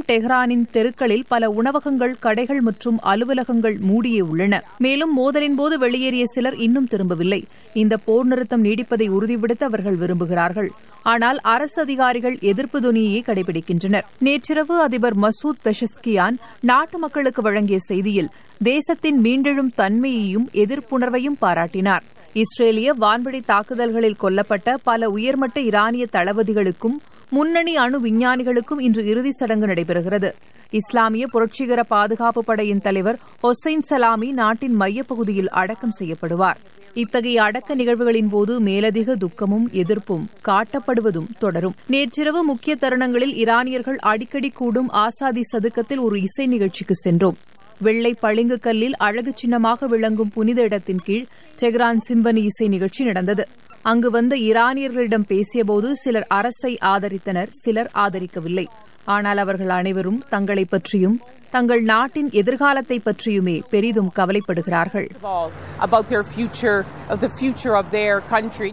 டெஹ்ரானின் தெருக்களில் பல உணவகங்கள் கடைகள் மற்றும் அலுவலகங்கள் மூடியே உள்ளன மேலும் மோதலின் போது வெளியேறிய சிலர் இன்னும் திரும்பவில்லை இந்த போர் நிறுத்தம் நீடிப்பதை உறுதிப்படுத்த அவர்கள் விரும்புகிறார்கள் ஆனால் அரசு அதிகாரிகள் எதிர்ப்பு துணியை கடைபிடிக்கின்றனர் நேற்றிரவு அதிபர் மசூத் பெஷஸ்கியான் நாட்டு மக்களுக்கு வழங்கிய செய்தியில் தேசத்தின் மீண்டெழும் தன்மையையும் எதிர்ப்புணர்வையும் பாராட்டினார் இஸ்ரேலிய வான்வழி தாக்குதல்களில் கொல்லப்பட்ட பல உயர்மட்ட ஈரானிய தளபதிகளுக்கும் முன்னணி அணு விஞ்ஞானிகளுக்கும் இன்று இறுதிச் சடங்கு நடைபெறுகிறது இஸ்லாமிய புரட்சிகர பாதுகாப்பு படையின் தலைவர் ஹொசைன் சலாமி நாட்டின் மையப்பகுதியில் அடக்கம் செய்யப்படுவார் இத்தகைய அடக்க நிகழ்வுகளின் போது மேலதிக துக்கமும் எதிர்ப்பும் காட்டப்படுவதும் தொடரும் நேற்றிரவு முக்கிய தருணங்களில் ஈரானியர்கள் அடிக்கடி கூடும் ஆசாதி சதுக்கத்தில் ஒரு இசை நிகழ்ச்சிக்கு சென்றோம் வெள்ளை பளிங்கு கல்லில் அழகு சின்னமாக விளங்கும் புனித இடத்தின் கீழ் டெஹ்ரான் சிம்பனி இசை நிகழ்ச்சி நடந்தது அங்கு வந்த ஈரானியர்களிடம் பேசியபோது சிலர் அரசை ஆதரித்தனர் சிலர் ஆதரிக்கவில்லை ஆனால் அவர்கள் அனைவரும் தங்களை பற்றியும் தங்கள் நாட்டின் எதிர்காலத்தை பற்றியுமே பெரிதும் கவலைப்படுகிறார்கள் about their future, of the future of their country.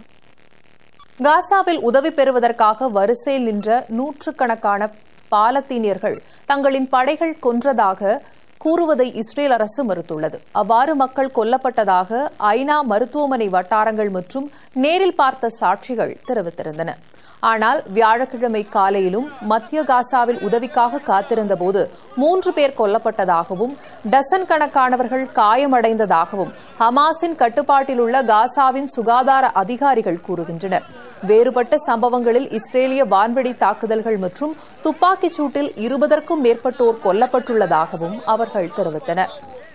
காசாவில் உதவி பெறுவதற்காக வரிசையில் நின்ற நூற்றுக்கணக்கான பாலத்தீனியர்கள் தங்களின் படைகள் கொன்றதாக கூறுவதை இஸ்ரேல் அரசு மறுத்துள்ளது அவ்வாறு மக்கள் கொல்லப்பட்டதாக ஐநா மருத்துவமனை வட்டாரங்கள் மற்றும் நேரில் பார்த்த சாட்சிகள் தெரிவித்திருந்தன ஆனால் வியாழக்கிழமை காலையிலும் மத்திய காசாவில் உதவிக்காக காத்திருந்தபோது மூன்று பேர் கொல்லப்பட்டதாகவும் டசன் கணக்கானவர்கள் காயமடைந்ததாகவும் ஹமாஸின் கட்டுப்பாட்டில் உள்ள காசாவின் சுகாதார அதிகாரிகள் கூறுகின்றனர் வேறுபட்ட சம்பவங்களில் இஸ்ரேலிய வான்வெடி தாக்குதல்கள் மற்றும் துப்பாக்கிச் சூட்டில் இருபதற்கும் மேற்பட்டோர் கொல்லப்பட்டுள்ளதாகவும் அவர்கள் தெரிவித்தனர்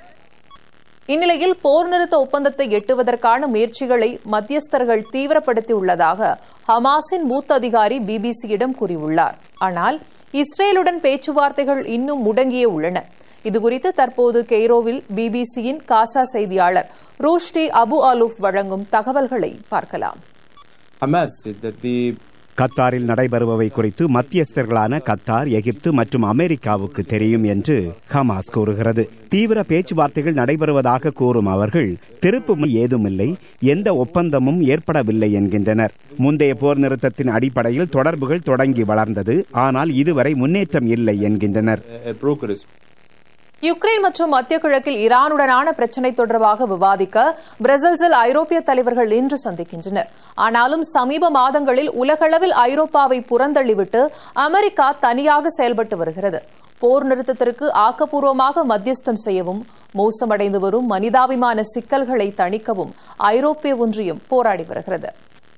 இந்நிலையில் போர் நிறுத்த ஒப்பந்தத்தை எட்டுவதற்கான முயற்சிகளை மத்தியஸ்தர்கள் தீவிரப்படுத்தியுள்ளதாக ஹமாஸின் மூத்த அதிகாரி பிபிசியிடம் கூறியுள்ளார் ஆனால் இஸ்ரேலுடன் பேச்சுவார்த்தைகள் இன்னும் முடங்கியே உள்ளன இதுகுறித்து தற்போது கெய்ரோவில் பிபிசியின் காசா செய்தியாளர் ரூஷ்டி அபு அலூப் வழங்கும் தகவல்களை பார்க்கலாம் Hamas said that the கத்தாரில் நடைபெறுபவை குறித்து மத்தியஸ்தர்களான கத்தார் எகிப்து மற்றும் அமெரிக்காவுக்கு தெரியும் என்று ஹமாஸ் கூறுகிறது தீவிர பேச்சுவார்த்தைகள் நடைபெறுவதாக கூறும் அவர்கள் திருப்பு ஏதுமில்லை எந்த ஒப்பந்தமும் ஏற்படவில்லை என்கின்றனர் முந்தைய போர் நிறுத்தத்தின் அடிப்படையில் தொடர்புகள் தொடங்கி வளர்ந்தது ஆனால் இதுவரை முன்னேற்றம் இல்லை என்கின்றனர் uh, brokers யுக்ரைன் மற்றும் மத்திய கிழக்கில் ஈரானுடனான பிரச்சினை தொடர்பாக விவாதிக்க பிரசல்ஸில் ஐரோப்பிய தலைவர்கள் இன்று சந்திக்கின்றனர் ஆனாலும் சமீப மாதங்களில் உலகளவில் ஐரோப்பாவை புறந்தள்ளிவிட்டு அமெரிக்கா தனியாக செயல்பட்டு வருகிறது போர் நிறுத்தத்திற்கு ஆக்கப்பூர்வமாக மத்தியஸ்தம் செய்யவும் மோசமடைந்து வரும் மனிதாபிமான சிக்கல்களை தணிக்கவும் ஐரோப்பிய ஒன்றியம் போராடி வருகிறது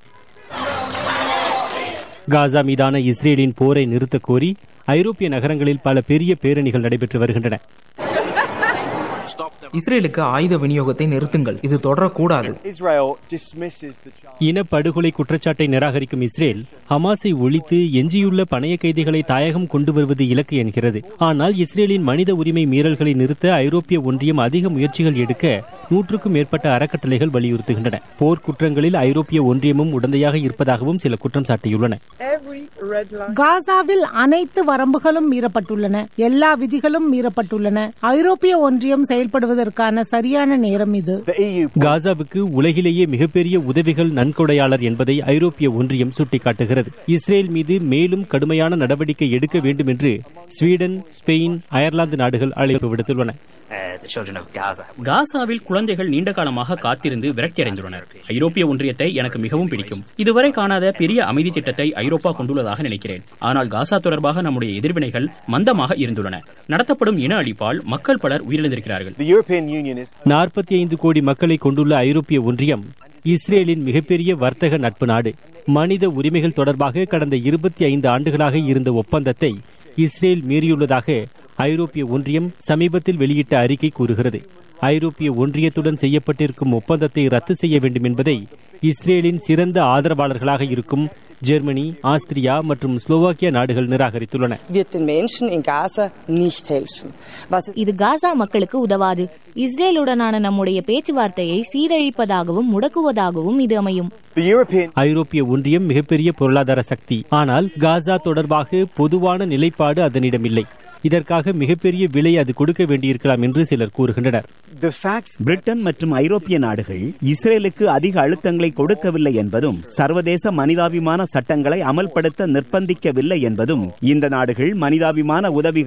காசா மீதான இஸ்ரேலின் போரை நிறுத்தக் கோரி ஐரோப்பிய நகரங்களில் பல பெரிய பேரணிகள் நடைபெற்று வருகின்றன இஸ்ரேலுக்கு ஆயுத விநியோகத்தை நிறுத்துங்கள் இது தொடரக்கூடாது இனப்படுகொலை குற்றச்சாட்டை நிராகரிக்கும் இஸ்ரேல் ஹமாஸை ஒழித்து எஞ்சியுள்ள பணைய கைதிகளை தாயகம் கொண்டு வருவது இலக்கு என்கிறது ஆனால் இஸ்ரேலின் மனித உரிமை மீறல்களை நிறுத்த ஐரோப்பிய ஒன்றியம் அதிக முயற்சிகள் எடுக்க நூற்றுக்கும் மேற்பட்ட அறக்கட்டளைகள் வலியுறுத்துகின்றன போர் குற்றங்களில் ஐரோப்பிய ஒன்றியமும் உடந்தையாக இருப்பதாகவும் சில குற்றம் சாட்டியுள்ளன காசாவில் அனைத்து வரம்புகளும் மீறப்பட்டுள்ளன எல்லா விதிகளும் மீறப்பட்டுள்ளன ஐரோப்பிய ஒன்றியம் செயல்படுவதற்கான சரியான நேரம் இது காசாவுக்கு உலகிலேயே மிகப்பெரிய உதவிகள் நன்கொடையாளர் என்பதை ஐரோப்பிய ஒன்றியம் சுட்டிக்காட்டுகிறது இஸ்ரேல் மீது மேலும் கடுமையான நடவடிக்கை எடுக்க வேண்டும் என்று ஸ்வீடன் ஸ்பெயின் அயர்லாந்து நாடுகள் அழைப்பு விடுத்துள்ளன காசாவில் குழந்தைகள் நீண்ட காலமாக காத்திருந்து விரக்தியடைந்துள்ளனர் ஐரோப்பிய ஒன்றியத்தை எனக்கு மிகவும் பிடிக்கும் இதுவரை காணாத பெரிய அமைதி திட்டத்தை ஐரோப்பா கொண்டுள்ளதாக நினைக்கிறேன் ஆனால் காசா தொடர்பாக நம்முடைய எதிர்வினைகள் மந்தமாக இருந்துள்ளன நடத்தப்படும் இன அழிப்பால் மக்கள் பலர் உயிரிழந்திருக்கிறார்கள் நாற்பத்தி ஐந்து கோடி மக்களை கொண்டுள்ள ஐரோப்பிய ஒன்றியம் இஸ்ரேலின் மிகப்பெரிய வர்த்தக நட்பு நாடு மனித உரிமைகள் தொடர்பாக கடந்த இருபத்தி ஐந்து ஆண்டுகளாக இருந்த ஒப்பந்தத்தை இஸ்ரேல் மீறியுள்ளதாக ஐரோப்பிய ஒன்றியம் சமீபத்தில் வெளியிட்ட அறிக்கை கூறுகிறது ஐரோப்பிய ஒன்றியத்துடன் செய்யப்பட்டிருக்கும் ஒப்பந்தத்தை ரத்து செய்ய வேண்டும் என்பதை இஸ்ரேலின் சிறந்த ஆதரவாளர்களாக இருக்கும் ஜெர்மனி ஆஸ்திரியா மற்றும் ஸ்லோவாக்கியா நாடுகள் நிராகரித்துள்ளன இது காசா மக்களுக்கு உதவாது இஸ்ரேலுடனான நம்முடைய பேச்சுவார்த்தையை சீரழிப்பதாகவும் முடக்குவதாகவும் இது அமையும் ஐரோப்பிய ஒன்றியம் மிகப்பெரிய பொருளாதார சக்தி ஆனால் காசா தொடர்பாக பொதுவான நிலைப்பாடு அதனிடம் இல்லை இதற்காக மிகப்பெரிய விலை அது கொடுக்க வேண்டியிருக்கலாம் என்று சிலர் கூறுகின்றனர் பிரிட்டன் மற்றும் ஐரோப்பிய நாடுகள் இஸ்ரேலுக்கு அதிக அழுத்தங்களை கொடுக்கவில்லை என்பதும் சர்வதேச மனிதாபிமான சட்டங்களை அமல்படுத்த நிர்பந்திக்கவில்லை என்பதும் இந்த நாடுகள் மனிதாபிமான உதவி